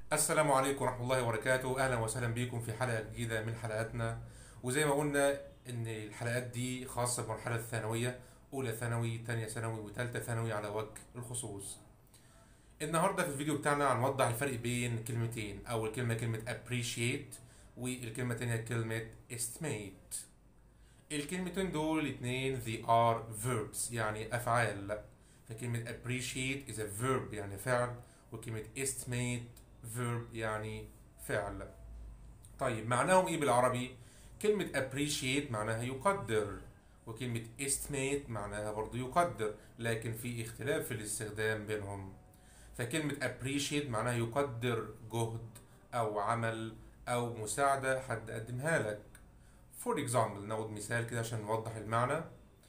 السلام عليكم ورحمة الله وبركاته أهلا وسهلا بكم في حلقة جديدة من حلقاتنا وزي ما قلنا إن الحلقات دي خاصة بالمرحلة الثانوية أولى ثانوي تانية ثانوي وتالتة ثانوي على وجه الخصوص النهاردة في الفيديو بتاعنا هنوضح الفرق بين كلمتين أول كلمة كلمة appreciate والكلمة التانية كلمة estimate الكلمتين دول الاتنين they are verbs يعني أفعال فكلمة appreciate is a verb يعني فعل وكلمة estimate verb يعني فعل طيب معناهم ايه بالعربي كلمة appreciate معناها يقدر وكلمة estimate معناها برضو يقدر لكن في اختلاف في الاستخدام بينهم فكلمة appreciate معناها يقدر جهد أو عمل أو مساعدة حد قدمها لك For example ناخد مثال كده عشان نوضح المعنى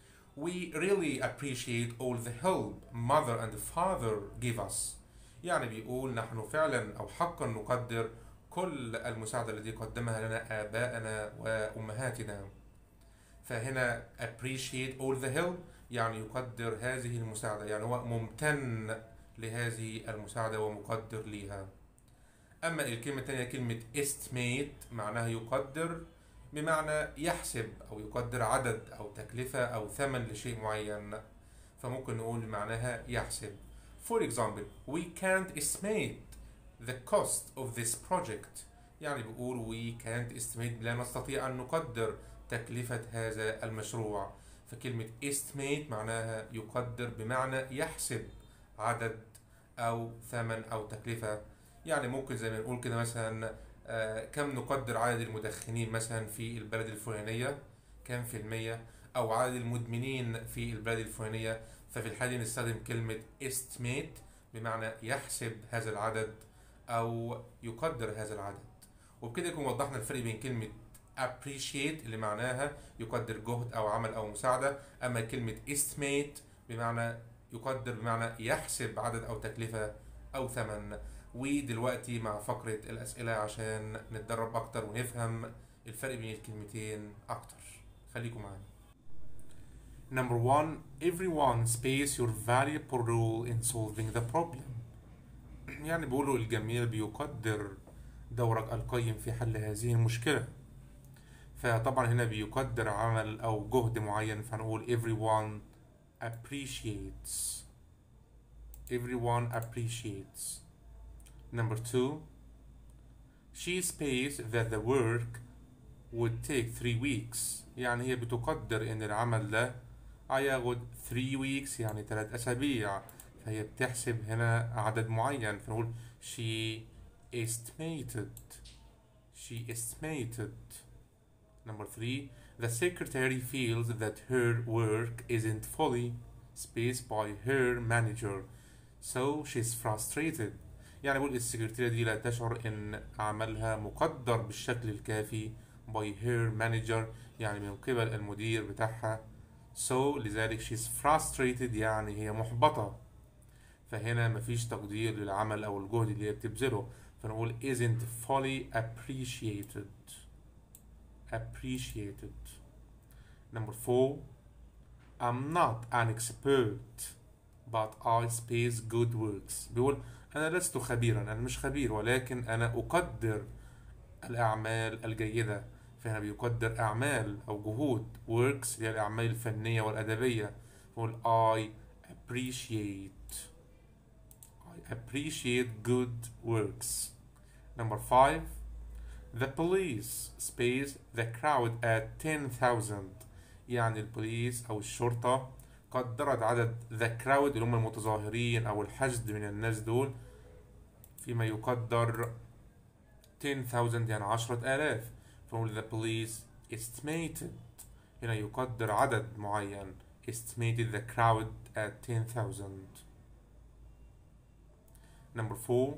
We really appreciate all the help mother and father give us يعني بيقول نحن فعلا أو حقا نقدر كل المساعدة التي قدمها لنا آباءنا وأمهاتنا فهنا appreciate all the help يعني يقدر هذه المساعدة يعني هو ممتن لهذه المساعدة ومقدر ليها أما الكلمة الثانية كلمة estimate معناها يقدر بمعنى يحسب أو يقدر عدد أو تكلفة أو ثمن لشيء معين فممكن نقول معناها يحسب For example, we can't estimate the cost of this project يعني بيقول we can't estimate لا نستطيع أن نقدر تكلفة هذا المشروع فكلمة estimate معناها يقدر بمعنى يحسب عدد أو ثمن أو تكلفة يعني ممكن زي ما نقول كده مثلا آه، كم نقدر عدد المدخنين مثلا في البلد الفلانية كم في المية أو عدد المدمنين في البلد الفلانية ففي الحالة دي نستخدم كلمة estimate بمعنى يحسب هذا العدد أو يقدر هذا العدد وبكده يكون وضحنا الفرق بين كلمة appreciate اللي معناها يقدر جهد أو عمل أو مساعدة أما كلمة estimate بمعنى يقدر بمعنى يحسب عدد أو تكلفة أو ثمن ودلوقتي مع فقرة الأسئلة عشان نتدرب أكتر ونفهم الفرق بين الكلمتين أكتر خليكم معانا Number one, everyone space your valuable role in solving the problem. يعني بيقولوا الجميع بيقدر دورك القيم في حل هذه المشكلة. فطبعا هنا بيقدر عمل أو جهد معين فنقول everyone appreciates. Everyone appreciates. Number two, she space that the work would take three weeks. يعني هي بتقدر إن العمل ده هياخد 3 weeks يعني 3 أسابيع فهي بتحسب هنا عدد معين فنقول she estimated she estimated number 3 the secretary feels that her work isn't fully spaced by her manager so she's frustrated يعني بقول السكرتيرة دي لا تشعر ان عملها مقدر بالشكل الكافي by her manager يعني من قبل المدير بتاعها so لذلك she's frustrated يعني هي محبطة فهنا مفيش تقدير للعمل أو الجهد اللي هي بتبذله فنقول isn't fully appreciated appreciated number four I'm not an expert but I space good works بيقول أنا لست خبيرا أنا مش خبير ولكن أنا أقدر الأعمال الجيدة فهنا بيقدر أعمال أو جهود works اللي هي الأعمال الفنية والأدبية نقول I appreciate I appreciate good works number five the police space the crowd at 10,000 يعني البوليس أو الشرطة قدرت عدد the crowd اللي هم المتظاهرين أو الحشد من الناس دول فيما يقدر 10,000 يعني عشرة آلاف فنقول the police estimated هنا يقدر عدد معين estimated the crowd at 10,000 number four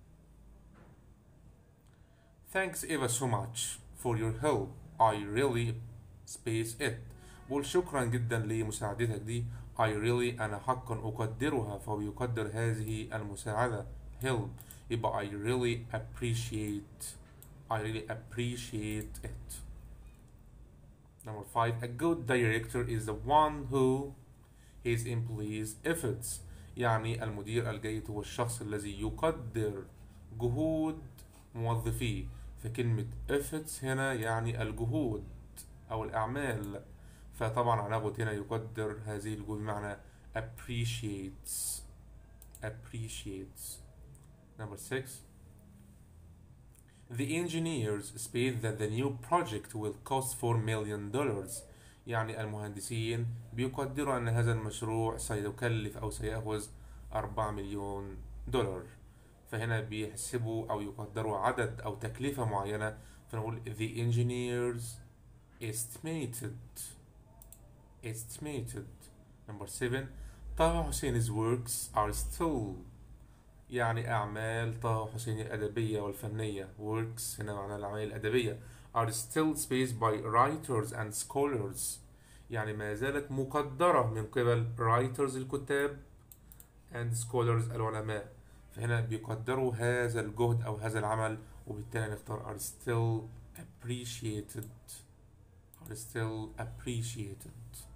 thanks Eva so much for your help I really space it بقول شكرا جدا لمساعدتك دي I really أنا حقا أقدرها فهو يقدر هذه المساعدة help يبقى I really appreciate I really appreciate it Number five, a good director is the one who his employees efforts يعني المدير الجيد هو الشخص الذي يقدر جهود موظفيه فكلمة efforts هنا يعني الجهود أو الأعمال فطبعا هناخد هنا يقدر هذه الجهود بمعنى appreciates appreciates number six The engineers state that the new project will cost 4 million dollars يعني المهندسين بيقدروا أن هذا المشروع سيكلف أو سيأخذ 4 مليون دولار فهنا بيحسبوا أو يقدروا عدد أو تكلفة معينة فنقول the engineers estimated estimated number 7 طه حسين's works are still يعني أعمال طه حسين الأدبية والفنية works هنا معناها الأعمال الأدبية are still spaced by writers and scholars يعني ما زالت مقدرة من قبل writers الكتاب and scholars العلماء فهنا بيقدروا هذا الجهد أو هذا العمل وبالتالي نختار are still appreciated are still appreciated